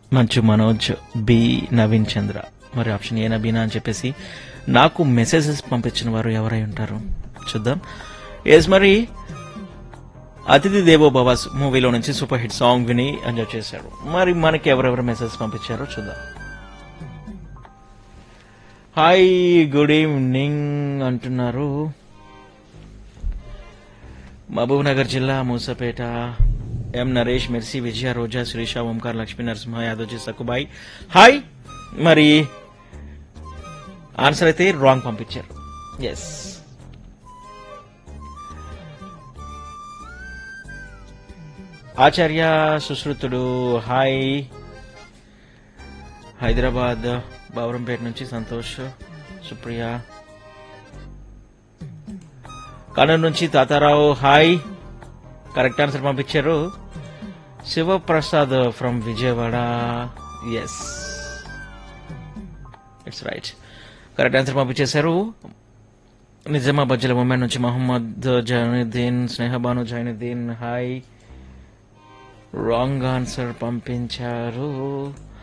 మంచు మనోజ్ బి నవీన్ చంద్ర మరి option A నబీనా అని చెప్పేసి నాకు మెసేజెస్ పంపించిన వారు ఎవరై ఉంటారు చూద్దాం ఎస్ మరి అతిథి దేవో భవాస్ మూవీలో నుంచి సూపర్ హిట్ సాంగ్ విని ఎంజాయ్ చేశారు మరి మనకి ఎవరెవరు మెసేజ్ పంపించారో చూద్దాం హాయ్ గుడ్ ఈవినింగ్ అంటున్నారు మహబూబ్ నగర్ జిల్లా Moosapeta M Naresh Mercy Vijaya Roja Srisha Omkar Lakshmi Narasimha Yadavji Sakkubai hi మరి ఆన్సర్ అయితే రాంగ్ పంపించారు ఎస్ ఆచార్య సుశ్రుతుడు హాయ్ హైదరాబాద్ బావరంపేట నుంచి సంతోష్ సుప్రియ కర్నూలు నుంచి తాతారావు హాయ్ కరెక్ట్ ఆన్సర్ పంపించారు Shivaprasad from Vijayawada yes it's right correct answer పంపించేశారు నిజామాబాద్ జిల్లా ముంబై నుంచి Mohammed Zainuddin Snehabanu Zainuddin hi wrong answer పంపించారు